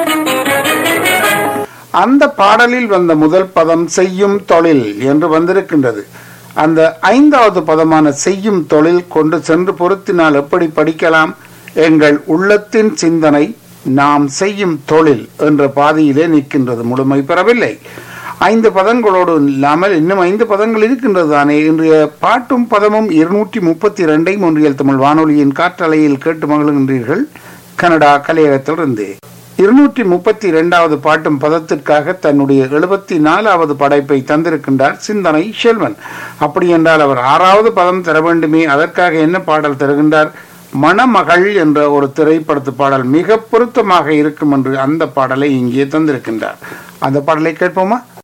அந்த பாடலில் வந்த முதல் பதம் செய்யும் தொழில் என்று வந்திருக்கின்றது அந்த ஐந்தாவது பதமான செய்யும் தொழில் கொண்டு சென்று பொருத்தினால் எப்படி படிக்கலாம் எங்கள் உள்ளத்தின் சிந்தனை நாம் செய்யும் தொழில் என்ற பாதையிலே நிற்கின்றது முழுமை பெறவில்லை ஐந்து பதங்களோடு இல்லாமல் இன்னும் ஐந்து பதங்கள் இருக்கின்றது தானே இன்றைய பாட்டும் பதமும் இருநூற்றி முப்பத்தி இரண்டை ஒன்றியல் தமிழ் வானொலியின் காற்றலையில் கேட்டு மகிழ்கின்றீர்கள் கனடா கலையகத்திலிருந்து இருநூற்றி முப்பத்தி இரண்டாவது பாட்டும் பதத்திற்காக தன்னுடைய எழுபத்தி நாலாவது படைப்பை தந்திருக்கின்றார் சிந்தனை செல்வன் அப்படி என்றால் அவர் ஆறாவது பதம் தர வேண்டுமே அதற்காக என்ன பாடல் தருகின்றார் மணமகள் என்ற ஒரு திரைப்படத்து பாடல் மிக பொருத்தமாக இருக்கும் என்று அந்த பாடலை இங்கே தந்திருக்கின்றார் அந்த பாடலை கேட்போமா